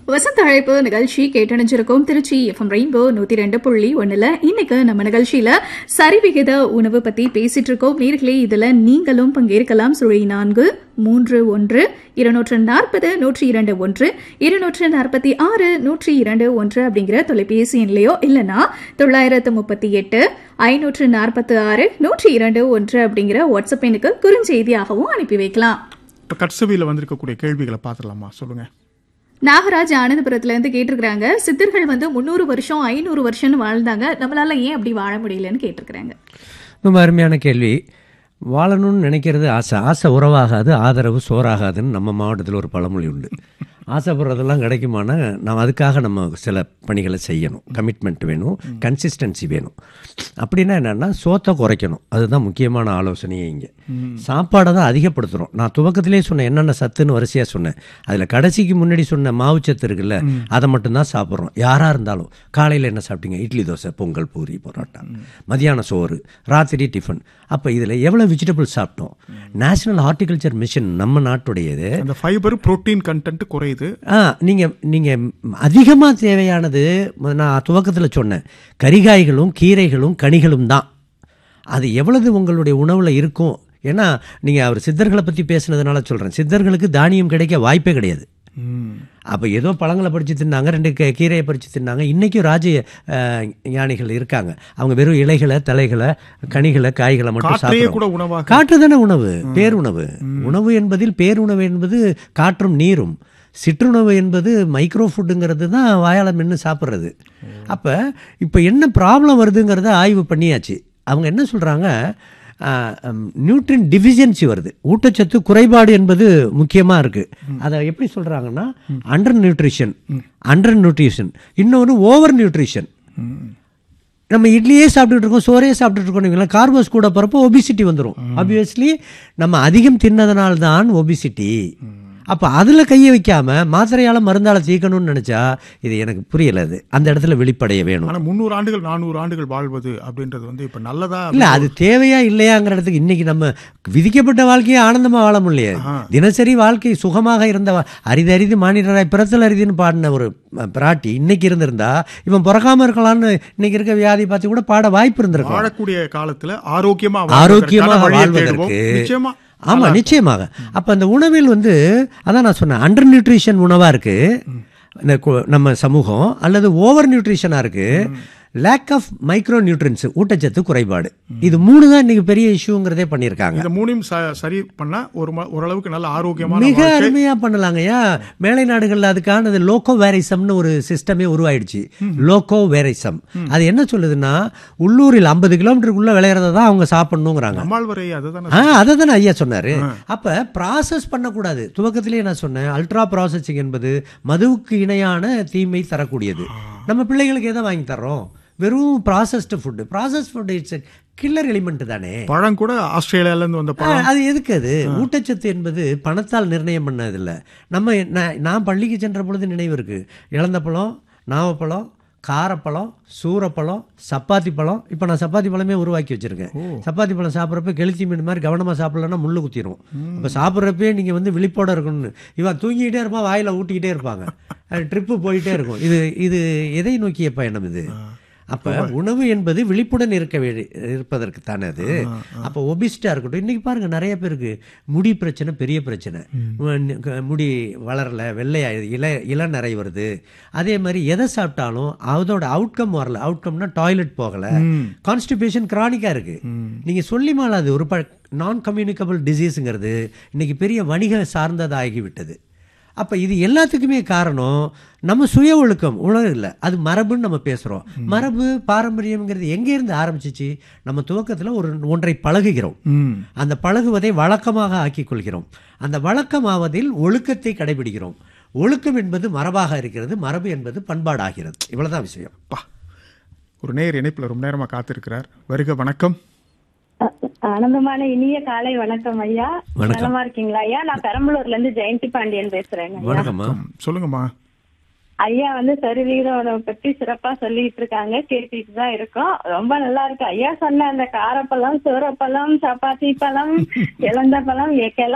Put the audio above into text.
வசந்த அழைப்பு நிகழ்ச்சி கேட்டணிஞ்சிருக்கோம் திருச்சி எஃப்எம் ரெயின்போ நூத்தி ரெண்டு புள்ளி ஒண்ணுல இன்னைக்கு நம்ம நிகழ்ச்சியில சரிவிகித உணவு பத்தி பேசிட்டு இருக்கோம் நேர்களே இதுல நீங்களும் பங்கேற்கலாம் சுழி நான்கு மூன்று ஒன்று இருநூற்று நாற்பது நூற்றி இரண்டு ஒன்று இருநூற்று நாற்பத்தி ஆறு நூற்றி இரண்டு ஒன்று அப்படிங்கிற தொலைபேசி எண்லையோ இல்லனா தொள்ளாயிரத்து முப்பத்தி எட்டு ஐநூற்று நாற்பத்தி ஆறு நூற்றி இரண்டு ஒன்று அப்படிங்கிற வாட்ஸ்அப் எண்ணுக்கு குறுஞ்செய்தியாகவும் அனுப்பி வைக்கலாம் இப்போ கட்சவியில் வந்திருக்கக்கூடிய கேள்விகளை பார்த்துடலாமா சொல்லுங்க நாகராஜ் ஆனந்தபுரத்துல இருந்து கேட்டிருக்கிறாங்க சித்தர்கள் வந்து முந்நூறு வருஷம் ஐநூறு வருஷம்னு வாழ்ந்தாங்க நம்மளால ஏன் அப்படி வாழ முடியலன்னு கேட்டிருக்கிறாங்க ரொம்ப அருமையான கேள்வி வாழணும்னு நினைக்கிறது ஆசை ஆசை உறவாகாது ஆதரவு சோறாகாதுன்னு நம்ம மாவட்டத்தில் ஒரு பழமொழி உண்டு ஆசைப்படுறதெல்லாம் கிடைக்குமானா நாம் அதுக்காக நம்ம சில பணிகளை செய்யணும் கமிட்மெண்ட் வேணும் கன்சிஸ்டன்சி வேணும் அப்படின்னா என்னென்னா சோத்தை குறைக்கணும் அதுதான் முக்கியமான ஆலோசனையே இங்கே சாப்பாடை தான் அதிகப்படுத்துகிறோம் நான் துவக்கத்திலே சொன்னேன் என்னென்ன சத்துன்னு வரிசையாக சொன்னேன் அதில் கடைசிக்கு முன்னாடி சொன்ன மாவுச்சத்து இருக்குல்ல அதை மட்டும்தான் சாப்பிட்றோம் யாராக இருந்தாலும் காலையில் என்ன சாப்பிட்டீங்க இட்லி தோசை பொங்கல் பூரி பரோட்டா மதியானம் சோறு ராத்திரி டிஃபன் அப்போ இதில் எவ்வளோ வெஜிடபிள் சாப்பிட்டோம் நேஷனல் ஹார்டிகல்ச்சர் மிஷன் நம்ம நாட்டுடையது அந்த ஃபைபர் புரோட்டீன் கண்டென்ட் குறையுது ஆ நீங்கள் நீங்கள் அதிகமாக தேவையானது நான் துவக்கத்தில் சொன்னேன் கரிகாய்களும் கீரைகளும் கனிகளும் தான் அது எவ்வளவு உங்களுடைய உணவில் இருக்கும் ஏன்னா நீங்கள் அவர் சித்தர்களை பற்றி பேசுனதுனால சொல்கிறேன் சித்தர்களுக்கு தானியம் கிடைக்க வாய்ப்பே கிடையாது அப்போ ஏதோ பழங்களை பறித்து தின்னாங்க ரெண்டு கீ- கீரையை பறித்து தின்னாங்க இன்றைக்கும் ராஜ அஹ், ஞானிகள் இருக்காங்க அவங்க வெறும் இலைகளை தலைகளை கனிகளை காய்களை மட்டும் காற்றையே கூட சாப்பிடுவாங்க உணவாக காற்று தானே உணவு பேருணவு உணவு என்பதில் பேருணவு என்பது காற்றும் நீரும் சிற்றுணவு என்பது மைக்ரோ ஃபுட்டுங்கிறது தான் வாயால மென்று சாப்பிட்றது அப்போ இப்போ என்ன ப்ராப்ளம் வருதுங்கிறத ஆய்வு பண்ணியாச்சு அவங்க என்ன சொல்கிறாங்க நியூட்ரின் டிஃபிஷியன்சி வருது ஊட்டச்சத்து குறைபாடு என்பது முக்கியமாக இருக்குது அதை எப்படி சொல்கிறாங்கன்னா அண்டர் நியூட்ரிஷன் அண்டர் நியூட்ரிஷன் இன்னொன்று ஓவர் நியூட்ரிஷன் நம்ம இட்லியே சாப்பிட்டுட்டு இருக்கோம் சோறே சாப்பிட்டுட்டு இருக்கோம் நீங்களா கார்போஸ் கூட போகிறப்போ ஒபிசிட்டி வந்துடும் ஆப்வியஸ்லி நம்ம அதிகம் தின்னதனால தான் ஒபிசிட்டி அப்போ அதில் கையை வைக்காம மாத்திரையால் மருந்தால தீர்க்கணும்னு நினச்சா இது எனக்கு புரியல அது அந்த இடத்துல வெளிப்படைய வேணும் ஆனா முந்நூறு ஆண்டுகள் நானூறு ஆண்டுகள் வாழ்வது அப்படின்றது வந்து இப்ப நல்லதா இல்லை அது தேவையா இல்லையாங்கிற இடத்துக்கு இன்னைக்கு நம்ம விதிக்கப்பட்ட வாழ்க்கையை ஆனந்தமாக வாழ முடியாது தினசரி வாழ்க்கை சுகமாக இருந்த வா- அரிது அரிது மானிடராய் பிறத்தல் அரிதுன்னு பாடின ஒரு அஹ், பிராட்டி இன்னைக்கு இருந்திருந்தா இவன் பிறக்காம இருக்கலாம்னு இன்னைக்கு இருக்க வியாதி பார்த்து கூட பாட வாய்ப்பு இருந்திருக்கலாம் வாழக்கூடிய காலத்துல ஆரோக்கியமா ஆரோக்கியமாக வாழ்வதற்கான வழியை தேடுவோம். வாழ்வதற்கு நிச்சயமா ஆமா நிச்சயமாக அப்ப அந்த உணவில் வந்து அதான் நான் சொன்னேன் அண்டர் நியூட்ரிஷன் உணவா இருக்கு இந்த கு- நம்ம சமூகம் அல்லது ஓவர் நியூட்ரிஷனா இருக்கு லேக் ஆஃப் மைக்ரோ நியூட்ரியன்ஸ் ஊட்டச்சத்து குறைபாடு இது மூணு தான் இன்னைக்கு பெரிய இஷ்யூங்கிறதே பண்ணியிருக்காங்க இந்த மூணையும் ச- சரி பண்ணா ஒரு ம- ஓரளவுக்கு நல்ல ஆரோக்கியமான மிக வாழ்க்கை அருமையா பண்ணலாங்கய்யா மேலை நாடுகள்ல அதுக்கானது லோகோ வேரிசம்னு ஒரு சிஸ்டமே உருவாயிடுச்சு லோகோ வேரிசம் அது என்ன சொல்லுதுன்னா உள்ளூரில் ஐம்பது கிலோமீட்டருக்குள்ள விளையிறத தான் அவங்க சாப்பிடணுங்கிறாங்க நம்மாழ்வரை அதுதானே ஆ அதை தானே ஐயா சொன்னாரு அப்ப ப்ராசஸ் பண்ணக்கூடாது துவக்கத்திலேயே நான் சொன்னேன் அல்ட்ரா ப்ராசஸிங் என்பது மதுவுக்கு இணையான தீமை தரக்கூடியது நம்ம பிள்ளைகளுக்கு எதை வாங்கி தர்றோம் வெறும் processed food processed food it's killer element தானே பழம் கூட ஆஸ்திரேலியால இருந்து வந்த ஆ, பழம் அது எதுக்கு அது ஊட்டச்சத்து என்பது பணத்தால் நிர்ணயம் பண்ணதில்ல நம்ம நான் நான் பள்ளிக்கு சென்ற பொழுது நினைவு இருக்கு இழந்த பழம் நாவப்பழம் காரப்பழம் சூரப்பழம் சப்பாத்தி பழம் இப்போ நான் சப்பாத்தி பழமே உருவாக்கி வச்சிருக்கேன் சப்பாத்தி பழம் சாப்பிட்றப்ப கெளுத்தி மீன் மாதிரி கவனமாக சாப்பிடலன்னா முள்ளு குத்திரும் இப்போ சாப்பிட்றப்பே நீங்கள் வந்து விழிப்போட இருக்கணும்னு இவன் தூங்கிக்கிட்டே இருப்பான் வாயில் ஊட்டிக்கிட்டே இருப்பாங்க ட்ரிப்பு போயிட்டே இருக்கும் இது இது எதை நோக்கிய பயணம் இது அப்ப உணவு என்பது விழிப்புடன் இருக்க வே இருப்பதற்கு தானே அது அப்போ ஒபிஸ்டா இருக்கட்டும் இன்னைக்கு பாருங்க நிறைய பேருக்கு முடி பிரச்சனை பெரிய பிரச்சனை உம், க- முடி வளரல வெள்ளையாயுது இல இளநரை வருது அதே மாதிரி எதை சாப்பிட்டாலும் அதோட அவுட்கம் வரல அவுட்கம்னா டாய்லெட் போகல கான்ஸ்டிபேஷன் கிரானிக்கா இருக்கு நீங்க சொல்லி மாளாது ஒரு ப நான் கம்யூனிகபிள் டிசீஸுங்கிறது இன்னைக்கு பெரிய வணிக சார்ந்ததாகி விட்டது அப்போ இது எல்லாத்துக்குமே காரணம் நம்ம சுய ஒழுக்கம் உணவு இல்லை அது மரபுன்னு நம்ம பேசுகிறோம் மரபு பாரம்பரியம்ங்கிறது எங்கேருந்து ஆரம்பிச்சிச்சு நம்ம துவக்கத்தில் ஒரு ஒன்றை பழகுகிறோம் அந்த பழகுவதை வழக்கமாக ஆக்கிக் கொள்கிறோம் அந்த வழக்கமாவதில் ஒழுக்கத்தை கடைபிடிக்கிறோம் ஒழுக்கம் என்பது மரபாக இருக்கிறது மரபு என்பது பண்பாடாகிறது இவ்வளவுதான் விஷயம் பா ஒரு நேர் இணைப்புல ரொம்ப நேரமா காத்திருக்கிறார் வருக வணக்கம் அ- ஆனந்தமான இனிய காலை வணக்கம் ஐயா வணக்கம். நலமா இருக்கீங்களா ஐயா நான் பெரம்பலூர்ல இருந்து ஜெயந்தி பாண்டியன் பேசுறேங்க ஐயா. வணக்கம்மா சொல்லுங்கம்மா ஐயா வந்து சரிவீரோட பத்தி சிறப்பா சொல்லிட்டு இருக்காங்க கேட்டுட்டு தான் இருக்கோம் ரொம்ப நல்லா இருக்கு ஐயா சொன்ன அந்த காரப்பழம் சூரப்பழம் சப்பாத்தி பழம் இளந்த பழம் எக்கெல்லாம்